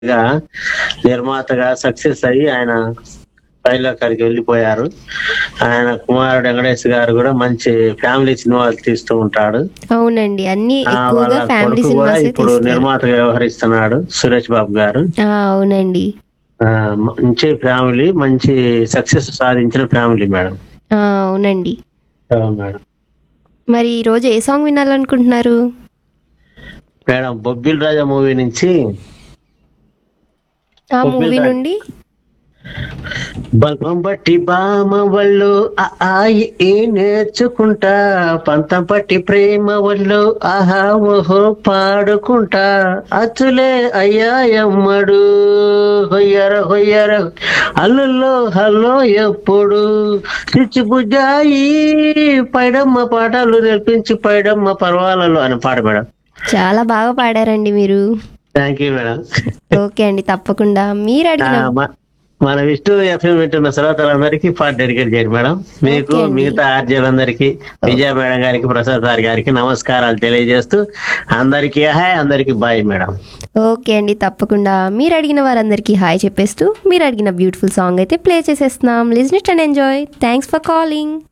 గా నిర్మాతగా సక్సెస్ అయ్యి ఆయన పైలోకానికి వెళ్ళిపోయారు ఆయన కుమారుడు వెంకటేష్ గారు కూడా మంచి ఫ్యామిలీ సినిమాలు తీస్తూ ఉంటాడు అవునండి అన్ని ఆ, ఎక్కువగా వాళ్ళ ఫ్యామిలీ కొడుకు కూడా సినిమాస్ ఇప్పుడు నిర్మాతగా వ్యవహరిస్తున్నాడు సురేష్ బాబు గారు అవునండి ఆ, మంచి ఫ్యామిలీ మంచి సక్సెస్ సాధించిన ఫ్యామిలీ మేడం ఆ, అవునండి అవును మేడం మరి ఈ రోజు ఏ సాంగ్ వినాలనుకుంటున్నారు మేడం బొబ్బిల్ రాజా మూవీ నుంచి ఆ బొబ్బిల్ మూవీ రాజు. నుండి బల్పం బట్టి బామ వాళ్ళు ఆ ఆయి ఈ నేర్చుకుంటా పంతం పట్టి ప్రేమ వాళ్ళు ఆహా ఓహో పాడుకుంటా అచ్చులే అయ్యాయమ్మడు హొయ్యర హొయ్యర అల్లుల్లో హల్లో ఎప్పుడు చిచ్చు బుజ్జాయి పైడమ్మ పాటలు నేర్పించి పైడమ్మ పర్వాలలో అని పాట మేడం చాలా బాగా పాడారండి మీరు థ్యాంక్ యూ మేడం ఓకే అండి తప్పకుండా మీరు అడిగిన ఆ, మ- మన విష్ణు ఎఫ్ఎం వింటున్న శ్రోతలందరికీ పాట డెడికేట్ చేయండి మేడం మీకు ఓకే అండి. మిగతా ఆర్జీలందరికీ విజయ మేడం గారికి ప్రసాద్ సార్ గారికి నమస్కారాలు తెలియజేస్తూ అందరికీ హాయ్ అందరికీ బాయ్ మేడం ఓకే అండి తప్పకుండా మీరు అడిగిన వారందరికీ హాయ్ చెప్పేస్తూ మీరు అడిగిన బ్యూటిఫుల్ సాంగ్ అయితే ప్లే చేసేస్తున్నాం listen it and enjoy thanks for calling